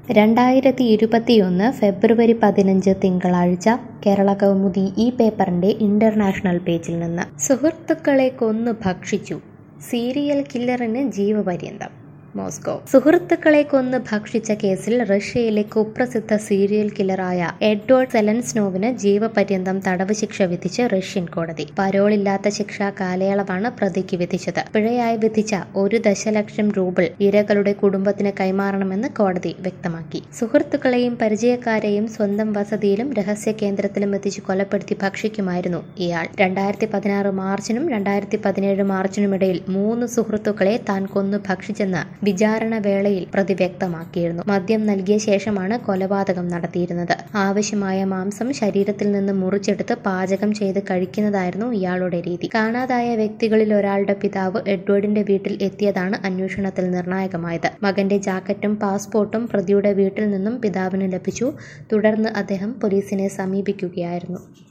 രണ്ടായിരത്തി ഇരുപത്തിയൊന്ന് ഫെബ്രുവരി പതിനഞ്ച് തിങ്കളാഴ്ച കേരള കൗമുദി ഈ പേപ്പറിന്റെ ഇന്റർനാഷണൽ പേജിൽ നിന്ന് സുഹൃത്തുക്കളെ കൊന്നു ഭക്ഷിച്ചു സീരിയൽ കില്ലറിന് ജീവപര്യന്തം മോസ്കോ സുഹൃത്തുക്കളെ കൊന്ന് ഭക്ഷിച്ച കേസിൽ റഷ്യയിലെ കുപ്രസിദ്ധ സീരിയൽ കില്ലറായ എഡ്വേർഡ് സെലൻസ്നോവിന് ജീവപര്യന്തം തടവ് ശിക്ഷ വിധിച്ച് റഷ്യൻ കോടതി പരോളില്ലാത്ത ശിക്ഷാ കാലയളവാണ് പ്രതിക്ക് വിധിച്ചത് പിഴയായി വിധിച്ച ഒരു ദശലക്ഷം റൂബിൾ ഇരകളുടെ കുടുംബത്തിന് കൈമാറണമെന്ന് കോടതി വ്യക്തമാക്കി സുഹൃത്തുക്കളെയും പരിചയക്കാരെയും സ്വന്തം വസതിയിലും രഹസ്യ കേന്ദ്രത്തിലും എത്തിച്ച് കൊലപ്പെടുത്തി ഭക്ഷിക്കുമായിരുന്നു ഇയാൾ രണ്ടായിരത്തി പതിനാറ് മാർച്ചിനും രണ്ടായിരത്തി പതിനേഴ് മാർച്ചിനുമിടയിൽ മൂന്ന് സുഹൃത്തുക്കളെ താൻ കൊന്നു ഭക്ഷിച്ചെന്ന് വിചാരണ വേളയിൽ പ്രതി വ്യക്തമാക്കിയിരുന്നു മദ്യം നൽകിയ ശേഷമാണ് കൊലപാതകം നടത്തിയിരുന്നത് ആവശ്യമായ മാംസം ശരീരത്തിൽ നിന്ന് മുറിച്ചെടുത്ത് പാചകം ചെയ്ത് കഴിക്കുന്നതായിരുന്നു ഇയാളുടെ രീതി കാണാതായ വ്യക്തികളിൽ ഒരാളുടെ പിതാവ് എഡ്വേർഡിന്റെ വീട്ടിൽ എത്തിയതാണ് അന്വേഷണത്തിൽ നിർണായകമായത് മകന്റെ ജാക്കറ്റും പാസ്പോർട്ടും പ്രതിയുടെ വീട്ടിൽ നിന്നും പിതാവിന് ലഭിച്ചു തുടർന്ന് അദ്ദേഹം പോലീസിനെ സമീപിക്കുകയായിരുന്നു